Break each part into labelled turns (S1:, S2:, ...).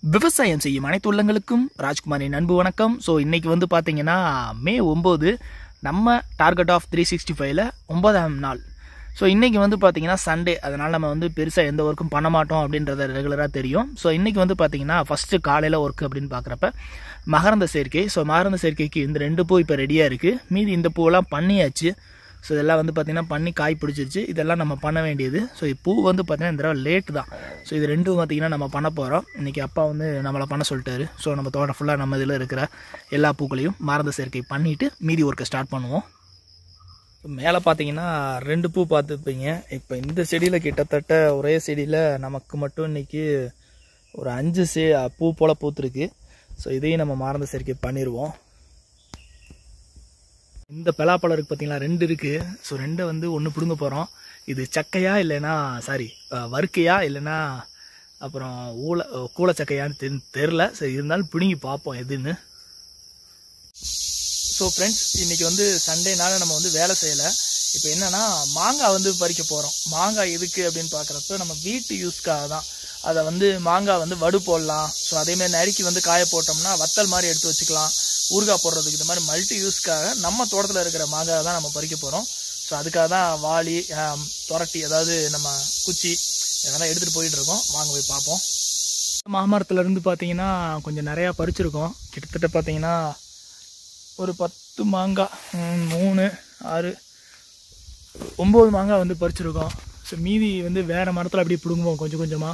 S1: விவசாயம் செய்யும் அனைத்து உள்ளங்களுக்கும் ராஜ்குமாரின் அன்பு வணக்கம் ஸோ இன்னைக்கு வந்து பார்த்தீங்கன்னா மே ஒம்பது நம்ம டார்கெட் ஆஃப் த்ரீ சிக்ஸ்டி ஃபைவ்ல ஒன்பதாம் நாள் ஸோ இன்றைக்கி வந்து பார்த்தீங்கன்னா சண்டே அதனால் நம்ம வந்து பெருசாக எந்த ஒர்க்கும் பண்ண மாட்டோம் அப்படின்றத ரெகுலராக தெரியும் ஸோ இன்றைக்கி வந்து பார்த்தீங்கன்னா ஃபஸ்ட்டு காலையில் ஒர்க் அப்படின்னு பார்க்குறப்ப மகரந்த சேர்க்கை ஸோ மகரந்த சேர்க்கைக்கு இந்த ரெண்டு பூ இப்போ ரெடியாக இருக்குது மீதி இந்த பூவெல்லாம் பண்ணியாச்சு ஸோ இதெல்லாம் வந்து பார்த்திங்கன்னா பண்ணி காய் பிடிச்சிருச்சு இதெல்லாம் நம்ம பண்ண வேண்டியது ஸோ பூ வந்து பார்த்திங்கன்னா இந்த தடவை லேட்டு தான் ஸோ இது ரெண்டும் பார்த்திங்கன்னா நம்ம பண்ண போகிறோம் இன்றைக்கி அப்பா வந்து நம்மளை பண்ண சொல்லிட்டாரு ஸோ நம்ம தோட்டம் ஃபுல்லாக நம்ம இதில் இருக்கிற எல்லா பூக்களையும் மறந்த சேர்க்கை பண்ணிவிட்டு மீதி ஒர்க்கை ஸ்டார்ட் பண்ணுவோம் மேலே பார்த்தீங்கன்னா ரெண்டு பூ பார்த்துருப்பீங்க இப்போ இந்த செடியில் கிட்டத்தட்ட ஒரே செடியில் நமக்கு மட்டும் இன்றைக்கி ஒரு அஞ்சு சே பூ போல் பூத்துருக்கு ஸோ இதையும் நம்ம மறந்த சேர்க்கை பண்ணிடுவோம் இந்த பலாப்பழம் இருக்குது பார்த்தீங்களா ரெண்டு இருக்குது ஸோ ரெண்டை வந்து ஒன்று பிடுங்க போகிறோம் இது சக்கையா இல்லைன்னா சாரி வறுக்கையா இல்லைன்னா அப்புறம் ஊள கூள சக்கையான்னு தெரி தெரில சரி இருந்தாலும் பிடுங்கி பார்ப்போம் எதுன்னு ஸோ ஃப்ரெண்ட்ஸ் இன்றைக்கி வந்து சண்டேனால நம்ம வந்து வேலை செய்யலை இப்போ என்னென்னா மாங்காய் வந்து பறிக்க போகிறோம் மாங்காய் எதுக்கு அப்படின்னு பார்க்குறப்ப நம்ம வீட்டு யூஸ்க்காக தான் அதை வந்து மாங்காய் வந்து வடு போடலாம் ஸோ அதேமாதிரி நறுக்கி வந்து காய போட்டோம்னா வத்தல் மாதிரி எடுத்து வச்சுக்கலாம் ஊறுகாய் போடுறதுக்கு இந்த மாதிரி மல்டி யூஸ்க்காக நம்ம தோட்டத்தில் இருக்கிற மாங்காய் தான் நம்ம பறிக்க போகிறோம் ஸோ அதுக்காக தான் வாளி ஆம், துரட்டி அதாவது நம்ம குச்சி இதெல்லாம் எடுத்துகிட்டு போயிட்டு இருக்கோம் வாங்க போய் பார்ப்போம் மாமரத்துல இருந்து பார்த்தீங்கன்னா கொஞ்சம் நிறையா பறிச்சிருக்கோம் கிட்டத்தட்ட பார்த்தீங்கன்னா ஒரு பத்து மாங்காய் ம், மூணு ஆறு ஒம்பது மாங்காய் வந்து பறிச்சிருக்கோம் ஸோ மீதி வந்து வேறு மரத்தில் அப்படியே பிடுங்குவோம் கொஞ்சம் கொஞ்சமாக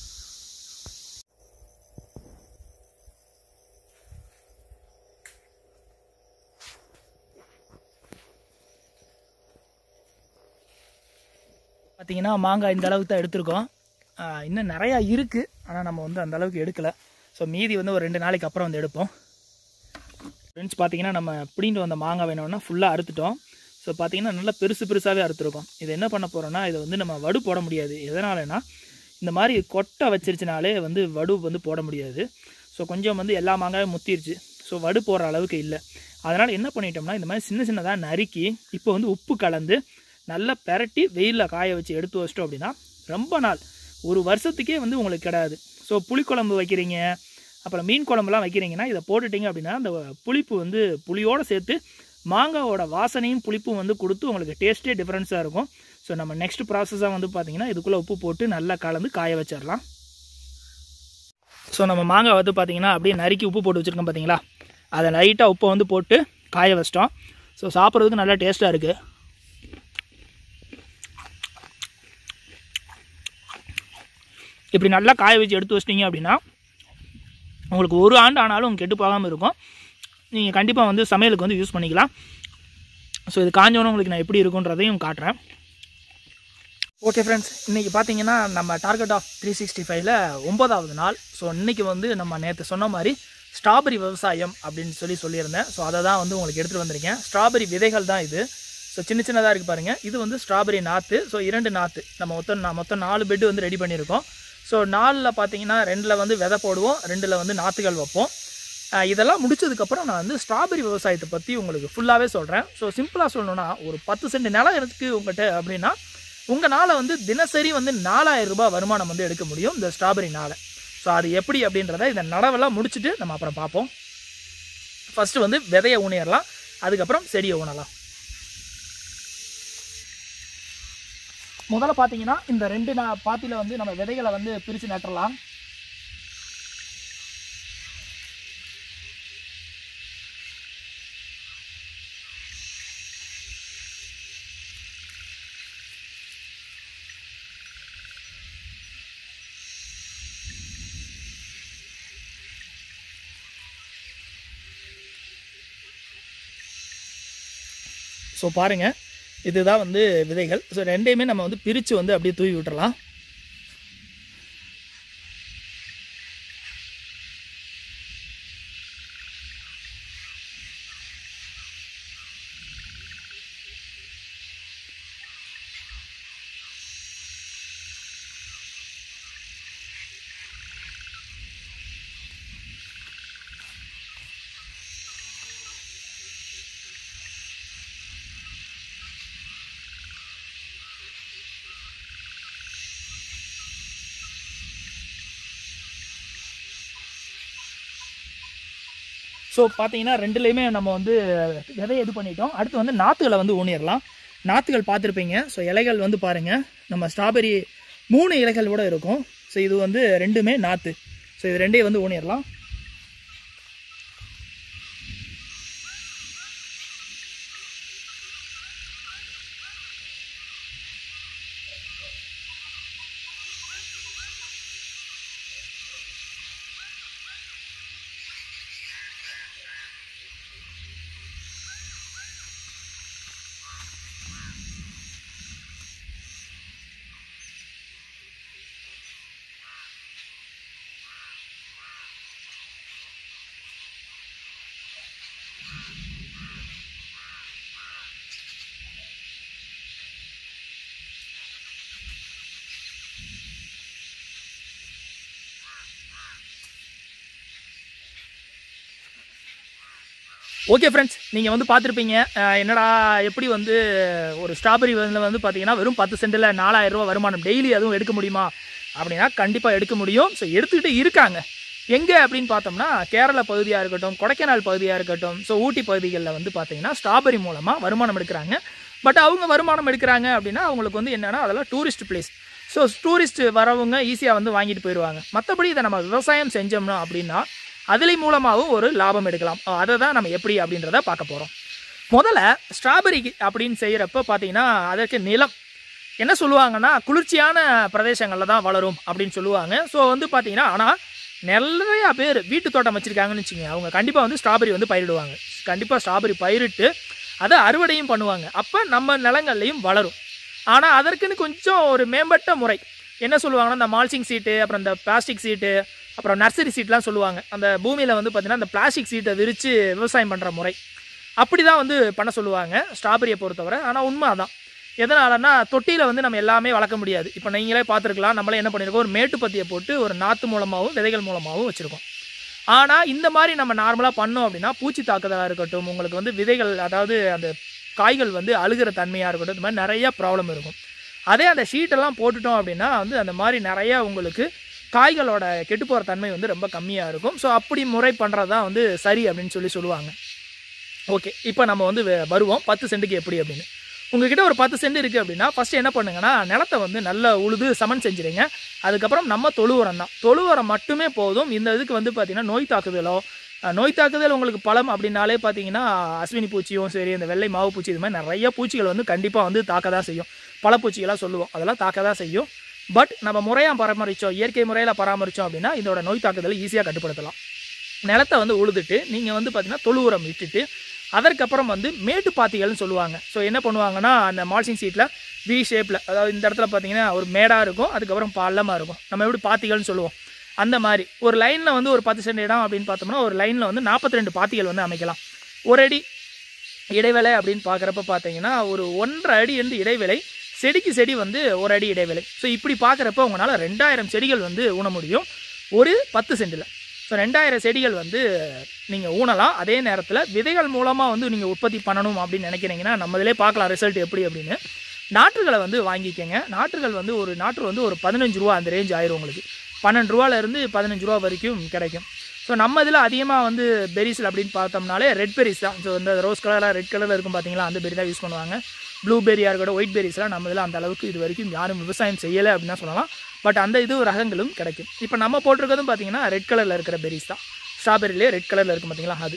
S1: பார்த்தீங்கன்னா மாங்காய் இந்த அளவுக்கு தான் எடுத்திருக்கோம் ஆஹ் இன்னும் நிறையா இருக்குது ஆனால் நம்ம வந்து அந்த அளவுக்கு எடுக்கலை ஸோ மீதி வந்து ஒரு ரெண்டு நாளைக்கு அப்புறம் வந்து எடுப்போம் ஃப்ரெண்ட்ஸ் பார்த்தீங்கன்னா நம்ம பிடிங்கிட்டு வந்த மாங்காய் வேணும்னா ஃபுல்லாக அறுத்துட்டோம் ஸோ பார்த்தீங்கன்னா நல்லா பெருசு பெருசாகவே அறுத்துருக்கோம் இதை என்ன பண்ண போகிறோம்னா இதை வந்து நம்ம வடு போட முடியாது எதனாலனா இந்த மாதிரி கொட்டை வச்சிருச்சுனாலே வந்து வடு வந்து போட முடியாது ஸோ கொஞ்சம் வந்து எல்லா மாங்காயும் முத்திருச்சு ஸோ வடு போடுற அளவுக்கு இல்லை அதனால் என்ன பண்ணிட்டோம்னா இந்த மாதிரி சின்ன சின்னதாக நறுக்கி இப்போ வந்து உப்பு கலந்து நல்லா பெரட்டி வெயிலில் காய வச்சு எடுத்து வச்சிட்டோம் அப்படின்னா ரொம்ப நாள் ஒரு வருஷத்துக்கே வந்து உங்களுக்கு கிடையாது ஸோ புளிக்குழம்பு வைக்கிறீங்க அப்புறம் மீன் குழம்புலாம் வைக்கிறீங்கன்னா இதை போட்டுட்டீங்க அப்படின்னா அந்த புளிப்பு வந்து புளியோடு சேர்த்து மாங்காவோட வாசனையும் புளிப்பும் வந்து கொடுத்து உங்களுக்கு டேஸ்ட்டே டிஃப்ரென்ஸாக இருக்கும் ஸோ நம்ம நெக்ஸ்ட் ப்ராசஸாக வந்து பார்த்தீங்கன்னா இதுக்குள்ளே உப்பு போட்டு நல்லா கலந்து காய வச்சிடலாம் ஸோ நம்ம மாங்காய் வந்து பார்த்தீங்கன்னா அப்படியே நறுக்கி உப்பு போட்டு வச்சுருக்கோம் பார்த்தீங்களா அதை லைட்டாக உப்பை வந்து போட்டு காய வச்சிட்டோம் ஸோ சாப்பிட்றதுக்கு நல்லா டேஸ்ட்டாக இருக்குது இப்படி நல்லா காய வச்சு எடுத்து வச்சிட்டிங்க அப்படின்னா உங்களுக்கு ஒரு ஆண்டு ஆனாலும் கெட்டு போகாமல் இருக்கும் நீங்கள் கண்டிப்பாக வந்து சமையலுக்கு வந்து யூஸ் பண்ணிக்கலாம் ஸோ இது காஞ்சோன்னு உங்களுக்கு நான் எப்படி இருக்குன்றதையும் காட்டுறேன் ஓகே ஃப்ரெண்ட்ஸ் இன்றைக்கி பார்த்தீங்கன்னா நம்ம டார்கெட் ஆஃப் த்ரீ சிக்ஸ்டி ஃபைவ்ல ஒம்பதாவது நாள் ஸோ இன்றைக்கி வந்து நம்ம நேற்று சொன்ன மாதிரி ஸ்ட்ராபெரி விவசாயம் அப்படின்னு சொல்லி சொல்லியிருந்தேன் ஸோ அதை தான் வந்து உங்களுக்கு எடுத்துகிட்டு வந்திருக்கேன் ஸ்ட்ராபெரி விதைகள் தான் இது ஸோ சின்ன சின்னதாக இருக்குது பாருங்கள் இது வந்து ஸ்ட்ராபெரி நாற்று ஸோ இரண்டு நாற்று நம்ம மொத்தம் நான் மொத்தம் நாலு பெட்டு வந்து ரெடி பண்ணியிருக்கோம் ஸோ நாலில் பார்த்தீங்கன்னா ரெண்டில் வந்து விதை போடுவோம் ரெண்டில் வந்து நாற்றுகள் வைப்போம் ஆஹ் இதெல்லாம் முடிச்சதுக்கப்புறம் நான் வந்து ஸ்ட்ராபெரி விவசாயத்தை பற்றி உங்களுக்கு ஃபுல்லாகவே சொல்கிறேன் ஸோ சிம்பிளாக சொல்லணும்னா ஒரு பத்து சென்ட் நிலம் இருக்குது உங்கள்கிட்ட அப்படின்னா உங்களால் வந்து தினசரி வந்து நாலாயிரம் ரூபாய் வருமானம் வந்து எடுக்க முடியும் இந்த ஸ்ட்ராபெரி நாளை ஸோ அது எப்படி அப்படின்றத இந்த நடவெல்லாம் முடிச்சுட்டு நம்ம அப்புறம் பார்ப்போம் ஃபஸ்ட்டு வந்து விதையை ஊனிடலாம் அதுக்கப்புறம் செடியை ஊனலாம் முதல்ல பார்த்தீங்கன்னா இந்த ரெண்டு நா பாத்தியில் வந்து நம்ம விதைகளை வந்து பிரித்து நட்டுறலாம் ஸோ பாருங்கள் இதுதான் வந்து விதைகள் ஸோ ரெண்டையுமே நம்ம வந்து பிரித்து வந்து அப்படியே தூவி விட்டுறலாம் ஸோ பார்த்தீங்கன்னா ரெண்டுலேயுமே நம்ம வந்து விதையை இது பண்ணிட்டோம் அடுத்து வந்து நாற்றுகளை வந்து ஊனிடலாம் நாற்றுகள் பார்த்துருப்பீங்க ஸோ இலைகள் வந்து பாருங்கள் நம்ம ஸ்ட்ராபெரி மூணு இலைகள் கூட இருக்கும் ஸோ இது வந்து ரெண்டுமே நாற்று ஸோ இது ரெண்டையும் வந்து ஊனிடலாம் ஓகே ஃப்ரெண்ட்ஸ் நீங்கள் வந்து பார்த்துருப்பீங்க அஹ் என்னடா எப்படி வந்து ஒரு ஸ்ட்ராபெரி வந்து வந்து பார்த்தீங்கன்னா வெறும் பத்து சென்டில் நாலாயிரம் ரூபாய் வருமானம் டெய்லி அதுவும் எடுக்க முடியுமா அப்படின்னா கண்டிப்பாக எடுக்க முடியும் ஸோ எடுத்துக்கிட்டு இருக்காங்க எங்கே அப்படின்னு பார்த்தோம்னா கேரள பகுதியாக இருக்கட்டும் கொடைக்கானல் பகுதியாக இருக்கட்டும் ஸோ ஊட்டி பகுதிகளில் வந்து பார்த்தீங்கன்னா ஸ்ட்ராபெரி மூலமாக வருமானம் எடுக்கிறாங்க பட் அவங்க வருமானம் எடுக்கிறாங்க அப்படின்னா அவங்களுக்கு வந்து என்னென்னா அதெல்லாம் டூரிஸ்ட் பிளேஸ் ஸோ டூரிஸ்ட் வரவங்க ஈஸியாக வந்து வாங்கிட்டு போயிடுவாங்க மற்றபடி இதை நம்ம விவசாயம் செஞ்சோம்னா அப்படின்னா அதிலை மூலமாகவும் ஒரு லாபம் எடுக்கலாம் அஹ் அதை தான் நம்ம எப்படி அப்படின்றத பார்க்க போகிறோம் முதல்ல ஸ்ட்ராபெரி அப்படின்னு செய்கிறப்ப பார்த்தீங்கன்னா அதற்கு நிலம் என்ன சொல்லுவாங்கன்னா குளிர்ச்சியான பிரதேசங்களில் தான் வளரும் அப்படின்னு சொல்லுவாங்க ஸோ வந்து பார்த்தீங்கன்னா ஆனால் நிறையா பேர் வீட்டு தோட்டம் வச்சுருக்காங்கன்னு வச்சுங்க அவங்க கண்டிப்பாக வந்து ஸ்ட்ராபெரி வந்து பயிரிடுவாங்க கண்டிப்பாக ஸ்ட்ராபெரி பயிரிட்டு அதை அறுவடையும் பண்ணுவாங்க அப்போ நம்ம நிலங்கள்லையும் வளரும் ஆனால் அதற்குன்னு கொஞ்சம் ஒரு மேம்பட்ட முறை என்ன சொல்லுவாங்கன்னா இந்த மால்சிங் சீட்டு அப்புறம் இந்த பிளாஸ்டிக் சீட்டு அப்புறம் நர்சரி சீட்லாம் சொல்லுவாங்க அந்த பூமியில் வந்து பார்த்திங்கன்னா அந்த பிளாஸ்டிக் சீட்டை விரித்து விவசாயம் பண்ணுற முறை அப்படி தான் வந்து பண்ண சொல்லுவாங்க ஸ்ட்ராபெரியை பொறுத்தவரை ஆனால் உண்மை அதான் எதனாலன்னா தொட்டியில் வந்து நம்ம எல்லாமே வளர்க்க முடியாது இப்போ நீங்களே பார்த்துருக்கலாம் நம்மளே என்ன பண்ணியிருக்கோம் ஒரு மேட்டுப்பத்தியை போட்டு ஒரு நாற்று மூலமாகவும் விதைகள் மூலமாகவும் வச்சுருக்கோம் ஆனால் இந்த மாதிரி நம்ம நார்மலாக பண்ணோம் அப்படின்னா பூச்சி தாக்குதலாக இருக்கட்டும் உங்களுக்கு வந்து விதைகள் அதாவது அந்த காய்கள் வந்து அழுகிற தன்மையாக இருக்கட்டும் இந்த மாதிரி நிறைய ப்ராப்ளம் இருக்கும் அதே அந்த ஷீட்டெல்லாம் போட்டுட்டோம் அப்படின்னா வந்து அந்த மாதிரி நிறைய உங்களுக்கு காய்களோட கெட்டு போகிற தன்மை வந்து ரொம்ப கம்மியாக இருக்கும் ஸோ அப்படி முறை பண்ணுறது தான் வந்து சரி அப்படின்னு சொல்லி சொல்லுவாங்க ஓகே இப்போ நம்ம வந்து வே- வருவோம் பத்து சென்ட்டுக்கு எப்படி அப்படின்னு உங்ககிட்ட ஒரு பத்து சென்ட் இருக்குது அப்படின்னா ஃபஸ்ட்டு என்ன பண்ணுங்கன்னா நிலத்தை வந்து நல்லா உழுது சமன் செஞ்சுருங்க அதுக்கப்புறம் நம்ம தொழு உரம் தான் தொழு உரம் மட்டுமே போதும் இந்த இதுக்கு வந்து பார்த்திங்கன்னா நோய் தாக்குதலோ அஹ், நோய் தாக்குதல் உங்களுக்கு பழம் அப்படின்னாலே பார்த்தீங்கன்னா அஸ்வினி பூச்சியும் சரி இந்த வெள்ளை மாவு பூச்சி இது மாதிரி நிறைய பூச்சிகள் வந்து கண்டிப்பாக வந்து தாக்க தான் செய்யும் பழப்பூச்சிகளாக சொல்லுவோம் அதெல்லாம் தாக்க தான் செய்யும் பட் நம்ம முறையாக பராமரித்தோம் இயற்கை முறையில் பராமரித்தோம் அப்படின்னா இதோட நோய் தாக்குதலை ஈஸியாக கட்டுப்படுத்தலாம் நிலத்தை வந்து உழுதுட்டு நீங்கள் வந்து பார்த்தீங்கன்னா தொழு உரம் விட்டுட்டு அதற்கப்புறம் வந்து மேட்டு பாத்திகள்னு சொல்லுவாங்க ஸோ என்ன பண்ணுவாங்கன்னா அந்த மால்சிங் சீட்டில் வி ஷேப்பில் அதாவது இந்த இடத்துல பார்த்தீங்கன்னா ஒரு மேடாக இருக்கும் அதுக்கப்புறம் பள்ளமாக இருக்கும் நம்ம எப்படி பாத்திகள்னு சொல்லுவோம் அந்த மாதிரி ஒரு லைனில் வந்து ஒரு பத்து சென்ட் இடம் அப்படின்னு பார்த்தோம்னா ஒரு லைனில் வந்து நாற்பத்தி ரெண்டு பாத்திகள் வந்து அமைக்கலாம் ஒரு அடி இடைவேளை அப்படின்னு பார்க்குறப்ப பார்த்தீங்கன்னா ஒரு ஒன்றரை அடி வந்து இடைவேளை செடிக்கு செடி வந்து ஒரு அடி இடைவேளை ஸோ இப்படி பார்க்குறப்ப உங்களால் ரெண்டாயிரம் செடிகள் வந்து ஊன முடியும் ஒரு பத்து சென்டில் ஸோ ரெண்டாயிரம் செடிகள் வந்து நீங்கள் ஊனலாம் அதே நேரத்தில் விதைகள் மூலமாக வந்து நீங்கள் உற்பத்தி பண்ணணும் அப்படின்னு நினைக்கிறீங்கன்னா நம்ம இதிலே பார்க்கலாம் ரிசல்ட் எப்படி அப்படின்னு நாற்றுகளை வந்து வாங்கிக்கங்க நாற்றுகள் வந்து ஒரு நாற்று வந்து ஒரு பதினஞ்சு ரூபா அந்த ரேஞ்ச் ஆயிரும் உங்களுக்கு பன்னெண்டு ரூபாலேருந்து பதினஞ்சு ரூபா வரைக்கும் கிடைக்கும் ஸோ நம்ம இதில் அதிகமாக வந்து பெரிஸில் அப்படின்னு பார்த்தோம்னாலே ரெட் பெரிஸ் தான் ஸோ இந்த ரோஸ் கலராக ரெட் கலரில் இருக்கும் பார்த்தீங்களா அந்த பெரி தான் யூஸ் பண்ணுவாங்க ப்ளூபெரியாக இருக்கட்டும் ஒயிட் பெரிஸ்லாம் நம்ம இதில் அந்த அளவுக்கு இது வரைக்கும் யாரும் விவசாயம் செய்யலை அப்படின்னு தான் சொல்லலாம் பட் அந்த இது ரகங்களும் கிடைக்கும் இப்போ நம்ம போட்டிருக்கிறதும் பார்த்தீங்கன்னா ரெட் கலரில் இருக்கிற பெரிஸ் தான் ஸ்ட்ராபெரிலே ரெட் கலரில் இருக்கும் பார்த்தீங்களா அது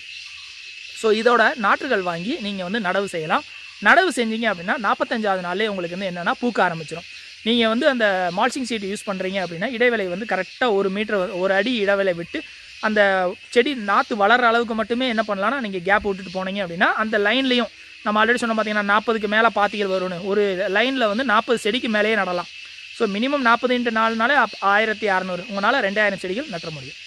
S1: ஸோ இதோட நாற்றுகள் வாங்கி நீங்கள் வந்து நடவு செய்யலாம் நடவு செஞ்சீங்க அப்படின்னா நாற்பத்தஞ்சாவது நாளே உங்களுக்கு வந்து என்னென்னா பூக்க ஆரம்பிச்சிடும் நீங்கள் வந்து அந்த மால்சிங் சீட் யூஸ் பண்ணுறீங்க அப்படின்னா இடைவேளை வந்து கரெக்டாக ஒரு மீட்டர் ஒரு அடி இடைவேளை விட்டு அந்த செடி நாற்று வளர்கிற அளவுக்கு மட்டுமே என்ன பண்ணலாம்னா நீங்கள் கேப் விட்டுட்டு போனீங்க அப்படின்னா அந்த லைன்லேயும் நம்ம ஆல்ரெடி சொன்ன பார்த்தீங்கன்னா நாற்பதுக்கு மேலே பாத்திகள் வரும்னு ஒரு லைனில் வந்து நாற்பது செடிக்கு மேலேயே நடலாம் ஸோ மினிமம் நாற்பது இன்ட்டு நாலுனாலே அப்- ஆயிரத்தி அறநூறு உங்களால் ரெண்டாயிரம் செடிகள் நட்ட முடியும்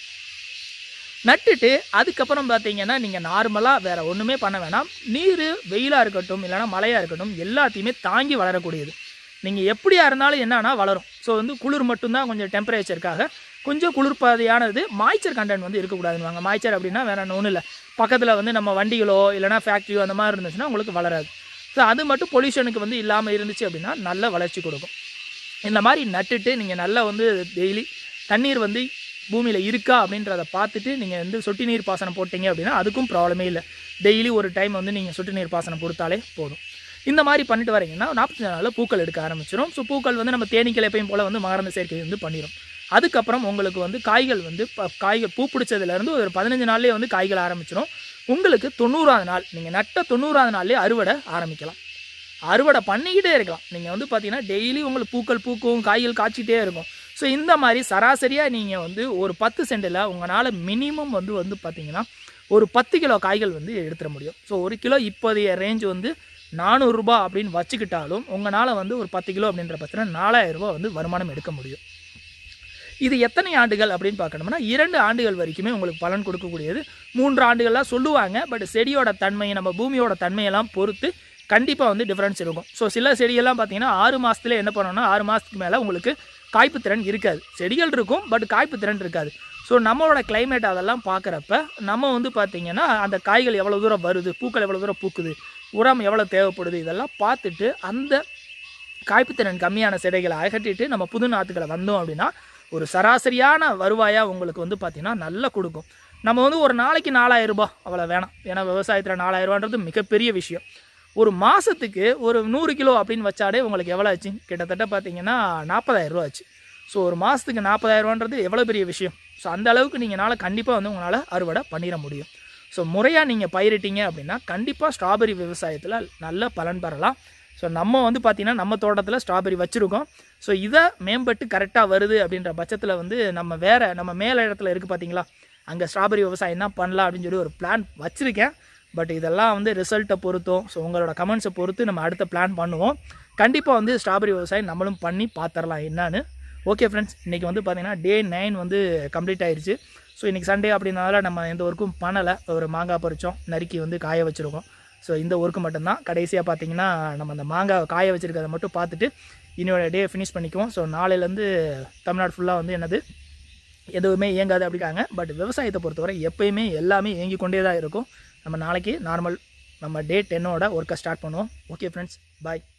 S1: நட்டுட்டு அதுக்கப்புறம் பார்த்தீங்கன்னா நீங்கள் நார்மலாக வேறு ஒன்றுமே பண்ண வேணாம் நீர் வெயிலாக இருக்கட்டும் இல்லைனா மழையாக இருக்கட்டும் எல்லாத்தையுமே தாங்கி வளரக்கூடியது நீங்கள் எப்படியா இருந்தாலும் என்னன்னா வளரும் ஸோ வந்து குளிர் மட்டும்தான் கொஞ்சம் டெம்பரேச்சருக்காக கொஞ்சம் குளிர்பாதையானது மாய்ச்சர் கண்டென்ட் வந்து இருக்கக்கூடாதுன்னு மாய்ச்சர் அப்படின்னா வேற ஒன்றும் இல்லை பக்கத்தில் வந்து நம்ம வண்டிகளோ இல்லைனா ஃபேக்ட்ரியோ அந்த மாதிரி இருந்துச்சுன்னா உங்களுக்கு வளராது ஸோ அது மட்டும் பொல்யூஷனுக்கு வந்து இல்லாமல் இருந்துச்சு அப்படின்னா நல்ல வளர்ச்சி கொடுக்கும் இந்த மாதிரி நட்டுட்டு நீங்கள் நல்லா வந்து டெய்லி தண்ணீர் வந்து பூமியில் இருக்கா அப்படின்றத பார்த்துட்டு நீங்கள் வந்து சொட்டு நீர் பாசனம் போட்டீங்க அப்படின்னா அதுக்கும் ப்ராப்ளமே இல்லை டெய்லி ஒரு டைம் வந்து நீங்கள் சொட்டு நீர் பாசனம் கொடுத்தாலே போதும் இந்த மாதிரி பண்ணிட்டு வரீங்கன்னா நாற்பத்தஞ்சு நாளில் பூக்கள் எடுக்க ஆரம்பிச்சிடும் ஸோ பூக்கள் வந்து நம்ம தேனீக்கள் எப்பயும் போல் வந்து மகரந்த சேர்க்கை வந்து பண்ணிடும் அதுக்கப்புறம் உங்களுக்கு வந்து காய்கள் வந்து ப- காய்கள் பூ பிடிச்சதுலேருந்து ஒரு பதினஞ்சு நாள்லேயே வந்து காய்கள் ஆரம்பிச்சிடும் உங்களுக்கு தொண்ணூறாவது நாள் நீங்கள் நட்ட தொண்ணூறாவது நாள்லேயே அறுவடை ஆரம்பிக்கலாம் அறுவடை பண்ணிக்கிட்டே இருக்கலாம் நீங்கள் வந்து பார்த்தீங்கன்னா டெய்லி உங்களுக்கு பூக்கள் பூக்கும் காய்கள் காய்ச்சிட்டே இருக்கும் ஸோ இந்த மாதிரி சராசரியாக நீங்கள் வந்து ஒரு பத்து சென்டில் உங்களால் மினிமம் வந்து வந்து பார்த்தீங்கன்னா ஒரு பத்து கிலோ காய்கள் வந்து எடுத்துட முடியும் ஸோ ஒரு கிலோ இப்போதைய ரேஞ்ச் வந்து நானூறுரூபா அப்படின்னு வச்சுக்கிட்டாலும் உங்களால் வந்து ஒரு பத்து கிலோ அப்படின்ற பட்சத்தில் நாலாயிரம் ரூபாய் வந்து வருமானம் எடுக்க முடியும் இது எத்தனை ஆண்டுகள் அப்படின்னு பார்க்கணும்னா இரண்டு ஆண்டுகள் வரைக்குமே உங்களுக்கு பலன் கொடுக்கக்கூடியது மூன்று ஆண்டுகள்லாம் சொல்லுவாங்க பட் செடியோட தன்மை நம்ம பூமியோட தன்மையெல்லாம் பொறுத்து கண்டிப்பாக வந்து டிஃப்ரென்ஸ் இருக்கும் ஸோ சில செடியெல்லாம் பார்த்தீங்கன்னா ஆறு மாதத்துல என்ன பண்ணணும்னா ஆறு மாதத்துக்கு மேலே உங்களுக்கு காய்ப்பு திறன் இருக்காது செடிகள் இருக்கும் பட் காய்ப்பு திறன் இருக்காது ஸோ நம்மளோட climate அதெல்லாம் பார்க்குறப்ப நம்ம வந்து பார்த்திங்கன்னா அந்த காய்கள் எவ்வளோ தூரம் வருது பூக்கள் எவ்வளோ தூரம் பூக்குது உரம் எவ்வளோ தேவைப்படுது இதெல்லாம் பார்த்துட்டு அந்த காய்ப்புத்திறன் கம்மியான செடிகளை அகற்றிட்டு நம்ம புது நாற்றுகளை வந்தோம் அப்படின்னா ஒரு சராசரியான வருவாயாக உங்களுக்கு வந்து பார்த்திங்கன்னா நல்லா கொடுக்கும் நம்ம வந்து ஒரு நாளைக்கு நாலாயிரம் ரூபாய் அவ்வளோ வேணாம் ஏன்னா விவசாயத்தில் நாலாயிரம் ரூபான்றது மிகப்பெரிய விஷயம் ஒரு மாதத்துக்கு ஒரு நூறு கிலோ அப்படின்னு வச்சாலே உங்களுக்கு எவ்வளோ ஆச்சு கிட்டத்தட்ட பார்த்தீங்கன்னா நாற்பதாயிரம் ரூபா ஆச்சு ஸோ ஒரு மாதத்துக்கு நாற்பதாயிரரூவான்றது எவ்வளோ பெரிய விஷயம் ஸோ அந்த அளவுக்கு நீங்களால் கண்டிப்பாக வந்து உங்களால் அறுவடை பண்ணிட முடியும் ஸோ முறையாக நீங்கள் பயிரிட்டீங்க அப்படின்னா கண்டிப்பாக ஸ்ட்ராபெரி விவசாயத்தில் நல்ல பலன் பெறலாம் ஸோ நம்ம வந்து பார்த்திங்கன்னா நம்ம தோட்டத்தில் ஸ்ட்ராபெரி வச்சுருக்கோம் ஸோ இதை மேம்பட்டு கரெக்டாக வருது அப்படின்ற பட்சத்தில் வந்து நம்ம வேறு நம்ம மேல இடத்துல இருக்குது பார்த்தீங்களா அங்கே ஸ்ட்ராபெரி விவசாயம் தான் பண்ணலாம் அப்படின்னு சொல்லி ஒரு பிளான் வச்சுருக்கேன் பட் இதெல்லாம் வந்து ரிசல்ட்டை பொறுத்தும் ஸோ உங்களோட கமெண்ட்ஸை பொறுத்து நம்ம அடுத்த பிளான் பண்ணுவோம் கண்டிப்பாக வந்து ஸ்ட்ராபெரி விவசாயம் நம்மளும் பண்ணி பார்த்துடலாம் என்னன்னு ஓகே ஃப்ரெண்ட்ஸ் இன்றைக்கி வந்து பார்த்தீங்கன்னா டே நைன் வந்து கம்ப்ளீட் ஆயிருச்சு ஸோ இன்றைக்கி சண்டே அப்படின்னால நம்ம எந்த ஒர்க்கும் பண்ணலை ஒரு மாங்காய் பறிச்சோம் நறுக்கி வந்து காய வச்சுருக்கோம் ஸோ இந்த ஒர்க்கு மட்டும்தான் கடைசியாக பார்த்தீங்கன்னா நம்ம அந்த மாங்காய் காய வச்சுருக்கிறத மட்டும் பார்த்துட்டு இன்னொரு டே ஃபினிஷ் பண்ணிக்குவோம் ஸோ நாளையிலேருந்து தமிழ்நாடு ஃபுல்லாக வந்து என்னது எதுவுமே இயங்காது அப்படிக்காங்க பட் விவசாயத்தை பொறுத்தவரை எப்பயுமே எல்லாமே இயங்கி கொண்டே தான் இருக்கும் நம்ம நாளைக்கு நார்மல் நம்ம டே டென்னோட ஒர்க்கை ஸ்டார்ட் பண்ணுவோம் ஓகே ஃப்ரெண்ட்ஸ் பாய்